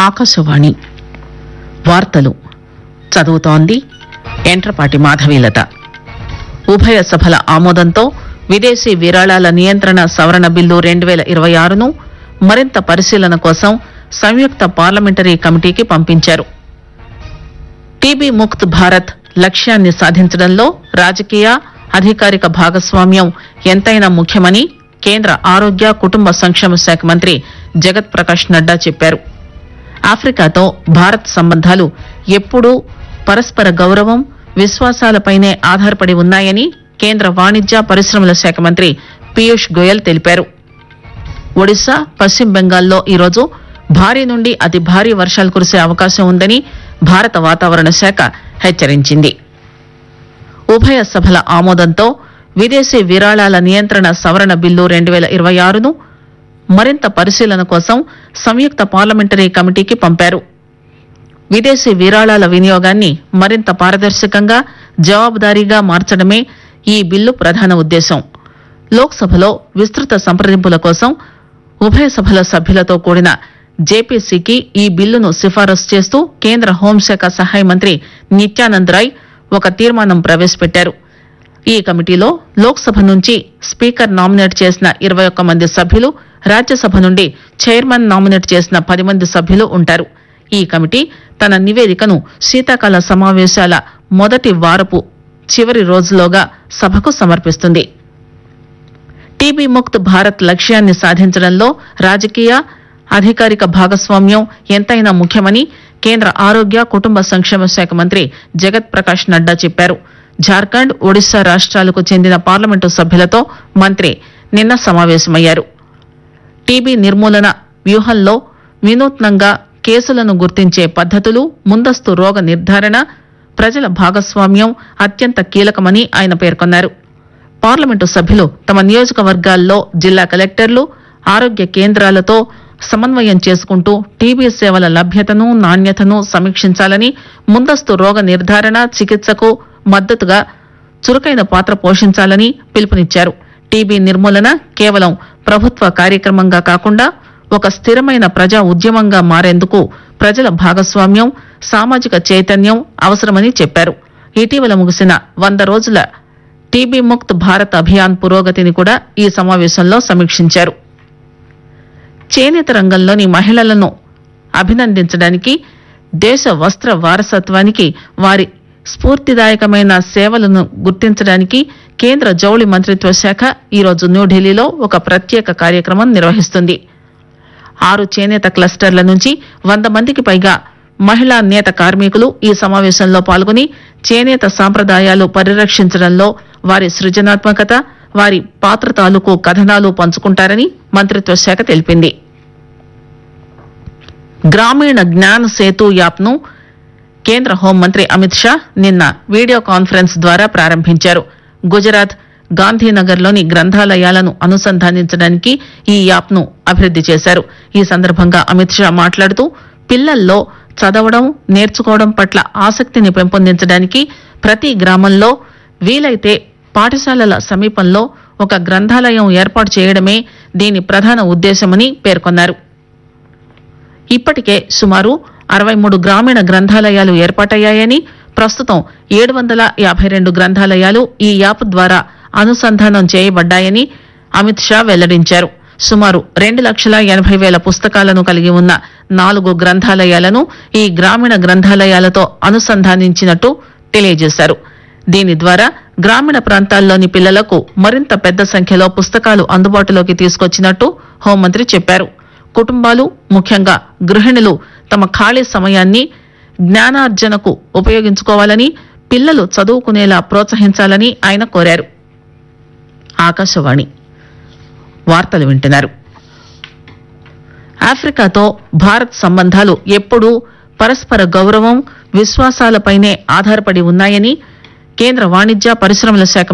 ఆకాశవాణి వార్తలు చదువుతోంది ఎంట్రపాటి మాధవీలత ఉభయ సభల ఆమోదంతో విదేశీ విరాళాల నియంత్రణ సవరణ బిల్లు రెండు వేల ఇరవై ఆరును మరింత పరిశీలన కోసం సంయుక్త పార్లమెంటరీ కమిటీకి పంపించారు టీబీ ముక్త్ భారత్ లక్ష్యాన్ని సాధించడంలో రాజకీయ అధికారిక భాగస్వామ్యం ఎంతైనా ముఖ్యమని కేంద్ర ఆరోగ్య కుటుంబ సంక్షేమ శాఖ మంత్రి జగత్ ప్రకాష్ నడ్డా చెప్పారు ఆఫ్రికాతో భారత్ సంబంధాలు ఎప్పుడూ పరస్పర గౌరవం విశ్వాసాలపైనే ఆధారపడి ఉన్నాయని కేంద్ర వాణిజ్య పరిశ్రమల శాఖ మంత్రి పీయూష్ గోయల్ తెలిపారు ఒడిశా పశ్చిమ బెంగాల్లో ఈరోజు భారీ నుండి అతి భారీ వర్షాలు కురిసే అవకాశం ఉందని భారత వాతావరణ శాఖ హెచ్చరించింది ఉభయ సభల ఆమోదంతో విదేశీ విరాళాల నియంత్రణ సవరణ బిల్లు రెండు వేల ఇరవై ఆరును మరింత పరిశీలన కోసం సంయుక్త పార్లమెంటరీ కమిటీకి పంపారు విదేశీ విరాళాల వినియోగాన్ని మరింత పారదర్శకంగా జవాబుదారీగా మార్చడమే ఈ బిల్లు ప్రధాన ఉద్దేశం లోక్సభలో విస్తృత సంప్రదింపుల కోసం ఉభయ సభల సభ్యులతో కూడిన జేపీసీకి ఈ బిల్లును సిఫారసు చేస్తూ కేంద్ర హోంశాఖ సహాయ మంత్రి నిత్యానంద్ రాయ్ ఒక తీర్మానం ప్రవేశపెట్టారు ఈ కమిటీలో లోక్సభ నుంచి స్పీకర్ నామినేట్ చేసిన ఇరవై ఒక్క మంది సభ్యులు రాజ్యసభ నుండి చైర్మన్ నామినేట్ చేసిన పది మంది సభ్యులు ఉంటారు ఈ కమిటీ తన నివేదికను శీతాకాల సమావేశాల మొదటి వారపు చివరి రోజులోగా సభకు సమర్పిస్తుంది టీబీ ముక్త్ భారత్ లక్ష్యాన్ని సాధించడంలో రాజకీయ అధికారిక భాగస్వామ్యం ఎంతైనా ముఖ్యమని కేంద్ర ఆరోగ్య కుటుంబ సంక్షేమ శాఖ మంత్రి జగత్ ప్రకాష్ నడ్డా చెప్పారు జార్ఖండ్ ఒడిశా రాష్ట్రాలకు చెందిన పార్లమెంటు సభ్యులతో మంత్రి నిన్న సమావేశమయ్యారు టీబీ నిర్మూలన వ్యూహంలో వినూత్నంగా కేసులను గుర్తించే పద్దతులు ముందస్తు రోగ నిర్ధారణ ప్రజల భాగస్వామ్యం అత్యంత కీలకమని ఆయన పేర్కొన్నారు పార్లమెంటు సభ్యులు తమ నియోజకవర్గాల్లో జిల్లా కలెక్టర్లు ఆరోగ్య కేంద్రాలతో సమన్వయం చేసుకుంటూ టీబీ సేవల లభ్యతను నాణ్యతను సమీక్షించాలని ముందస్తు రోగ నిర్ధారణ చికిత్సకు మద్దతుగా చురుకైన పాత్ర పోషించాలని పిలుపునిచ్చారు టీబీ నిర్మూలన కేవలం ప్రభుత్వ కార్యక్రమంగా కాకుండా ఒక స్థిరమైన ప్రజా ఉద్యమంగా మారేందుకు ప్రజల భాగస్వామ్యం సామాజిక చైతన్యం అవసరమని చెప్పారు ఇటీవల ముగిసిన వంద రోజుల టీబీ ముక్త్ భారత్ అభియాన్ పురోగతిని కూడా ఈ సమావేశంలో సమీక్షించారు చేనేత రంగంలోని మహిళలను అభినందించడానికి దేశ వస్త్ర వారసత్వానికి వారి స్ఫూర్తిదాయకమైన సేవలను గుర్తించడానికి కేంద్ర జౌళి మంత్రిత్వ శాఖ ఈరోజు న్యూఢిల్లీలో ఒక ప్రత్యేక కార్యక్రమం నిర్వహిస్తుంది ఆరు చేనేత క్లస్టర్ల నుంచి వంద మందికి పైగా మహిళా నేత కార్మికులు ఈ సమావేశంలో పాల్గొని చేనేత సాంప్రదాయాలు పరిరక్షించడంలో వారి సృజనాత్మకత వారి పాత్ర తాలూకు కథనాలు పంచుకుంటారని మంత్రిత్వ శాఖ తెలిపింది గ్రామీణ జ్ఞాన్ సేతు యాప్ను కేంద్ర హోంమంత్రి అమిత్ షా నిన్న వీడియో కాన్ఫరెన్స్ ద్వారా ప్రారంభించారు గుజరాత్ గాంధీనగర్లోని గ్రంథాలయాలను అనుసంధానించడానికి ఈ యాప్ను అభివృద్ది చేశారు ఈ సందర్భంగా అమిత్ షా మాట్లాడుతూ పిల్లల్లో చదవడం నేర్చుకోవడం పట్ల ఆసక్తిని పెంపొందించడానికి ప్రతి గ్రామంలో వీలైతే పాఠశాలల సమీపంలో ఒక గ్రంథాలయం ఏర్పాటు చేయడమే దీని ప్రధాన ఉద్దేశమని పేర్కొన్నారు ఇప్పటికే సుమారు అరవై మూడు గ్రామీణ గ్రంథాలయాలు ఏర్పాటయ్యాయని ప్రస్తుతం ఏడు వందల యాభై రెండు గ్రంథాలయాలు ఈ యాప్ ద్వారా అనుసంధానం చేయబడ్డాయని అమిత్ షా వెల్లడించారు సుమారు రెండు లక్షల ఎనభై వేల పుస్తకాలను కలిగి ఉన్న నాలుగు గ్రంథాలయాలను ఈ గ్రామీణ గ్రంథాలయాలతో అనుసంధానించినట్టు తెలియజేశారు దీని ద్వారా గ్రామీణ ప్రాంతాల్లోని పిల్లలకు మరింత పెద్ద సంఖ్యలో పుస్తకాలు అందుబాటులోకి తీసుకొచ్చినట్టు హోంమంత్రి చెప్పారు కుటుంబాలు ముఖ్యంగా గృహిణులు తమ ఖాళీ సమయాన్ని జ్ఞానార్జనకు ఉపయోగించుకోవాలని పిల్లలు చదువుకునేలా ప్రోత్సహించాలని ఆయన కోరారు ఆకాశవాణి వార్తలు వింటున్నారు ఆఫ్రికాతో భారత్ సంబంధాలు ఎప్పుడూ పరస్పర గౌరవం విశ్వాసాలపైనే ఆధారపడి ఉన్నాయని కేంద్ర వాణిజ్య పరిశ్రమల శాఖ